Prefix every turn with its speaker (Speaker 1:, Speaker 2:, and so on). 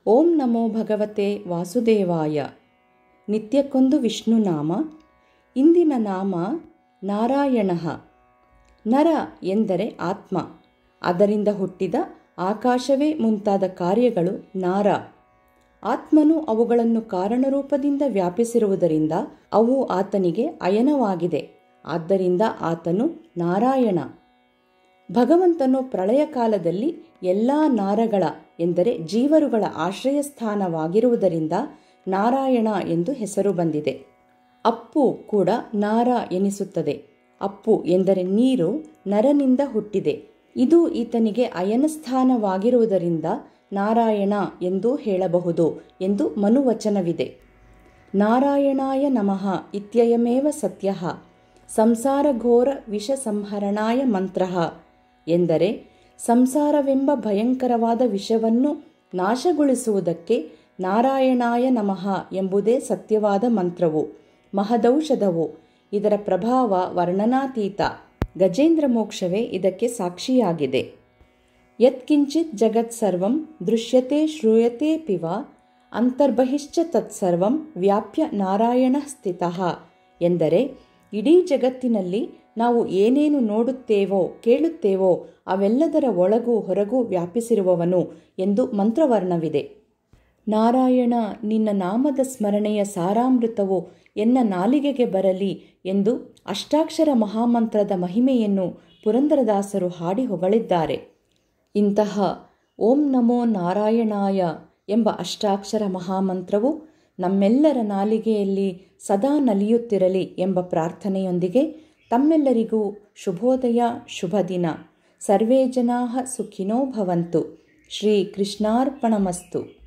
Speaker 1: ಓಂ ನಮೋ ಭಗವತೆ ವಾಸುದೇವಾಯ ನಿತ್ಯಕ್ಕೊಂದು ವಿಷ್ಣುನಾಮ ಇಂದಿನ ನಾಮ ನಾರಾಯಣ ನರ ಎಂದರೆ ಆತ್ಮ ಅದರಿಂದ ಹುಟ್ಟಿದ ಆಕಾಶವೇ ಮುಂತಾದ ಕಾರ್ಯಗಳು ನಾರ ಆತ್ಮನು ಅವುಗಳನ್ನು ಕಾರಣರೂಪದಿಂದ ವ್ಯಾಪಿಸಿರುವುದರಿಂದ ಅವು ಆತನಿಗೆ ಅಯನವಾಗಿದೆ ಆದ್ದರಿಂದ ಆತನು ನಾರಾಯಣ ಭಗವಂತನು ಪ್ರಳಯ ಕಾಲದಲ್ಲಿ ಎಲ್ಲ ನಾರಗಳ ಎಂದರೆ ಜೀವರುಗಳ ಆಶ್ರಯ ಸ್ಥಾನವಾಗಿರುವುದರಿಂದ ನಾರಾಯಣ ಎಂದು ಹೆಸರು ಬಂದಿದೆ ಅಪ್ಪು ಕೂಡ ನಾರ ಎನಿಸುತ್ತದೆ ಅಪ್ಪು ಎಂದರೆ ನೀರು ನರನಿಂದ ಹುಟ್ಟಿದೆ ಇದು ಈತನಿಗೆ ಅಯನಸ್ಥಾನವಾಗಿರುವುದರಿಂದ ನಾರಾಯಣ ಎಂದು ಹೇಳಬಹುದು ಎಂದು ಮನುವಚನವಿದೆ ನಾರಾಯಣಾಯ ನಮಃ ಇತ್ಯಯಮೇವ ಸತ್ಯ ಸಂಸಾರಘೋರ ವಿಷ ಸಂಹರಣಾಯ ಮಂತ್ರ ಎಂದರೆ ಸಂಸಾರವೆಂಬ ಭಯಂಕರವಾದ ವಿಷವನ್ನು ನಾಶಗೊಳಿಸುವುದಕ್ಕೆ ನಾರಾಯಣಾಯ ನಮಃ ಎಂಬುದೇ ಸತ್ಯವಾದ ಮಂತ್ರವು ಮಹದೌಷಧವು ಇದರ ಪ್ರಭಾವ ವರ್ಣನಾತೀತ ಗಜೇಂದ್ರ ಮೋಕ್ಷವೇ ಇದಕ್ಕೆ ಸಾಕ್ಷಿಯಾಗಿದೆ ಯತ್ಕಿಂಚಿತ್ ಜಗತ್ಸರ್ವಂ ದೃಶ್ಯತೆ ಶ್ರೂಯತೆ ಪಿವ ಅಂತರ್ಬಹಿಶ್ಚ ತತ್ಸರ್ವಂ ವ್ಯಾಪ್ಯ ನಾರಾಯಣ ಸ್ಥಿತಃ ಎಂದರೆ ಇಡೀ ಜಗತ್ತಿನಲ್ಲಿ ನಾವು ಏನೇನು ನೋಡುತ್ತೇವೋ ಕೇಳುತ್ತೇವೋ ಅವೆಲ್ಲದರ ಒಳಗೂ ಹೊರಗೂ ವ್ಯಾಪಿಸಿರುವವನು ಎಂದು ಮಂತ್ರವರ್ಣವಿದೆ ನಾರಾಯಣ ನಿನ್ನ ನಾಮದ ಸ್ಮರಣೆಯ ಸಾರಾಮೃತವು ಎನ್ನ ನಾಲಿಗೆಗೆ ಬರಲಿ ಎಂದು ಅಷ್ಟಾಕ್ಷರ ಮಹಾಮಂತ್ರದ ಮಹಿಮೆಯನ್ನು ಪುರಂದರದಾಸರು ಹಾಡಿ ಹೊಗಳಿದ್ದಾರೆ ಇಂತಹ ಓಂ ನಮೋ ನಾರಾಯಣಾಯ ಎಂಬ ಅಷ್ಟಾಕ್ಷರ ಮಹಾಮಂತ್ರವು ನಮ್ಮೆಲ್ಲರ ನಾಲಿಗೆಯಲ್ಲಿ ಸದಾ ನಲಿಯುತ್ತಿರಲಿ ಎಂಬ ಪ್ರಾರ್ಥನೆಯೊಂದಿಗೆ ತಮ್ಮೆಲ್ಲರಿಗೂ ಶುಭೋದಯ ಶುಭ ದಿನ ಸರ್ವೇ ಜನಾ ಸುಖಿನೋ ಭವಂತು ಶ್ರೀ ಕೃಷ್ಣಾರ್ಪಣಮಸ್ತು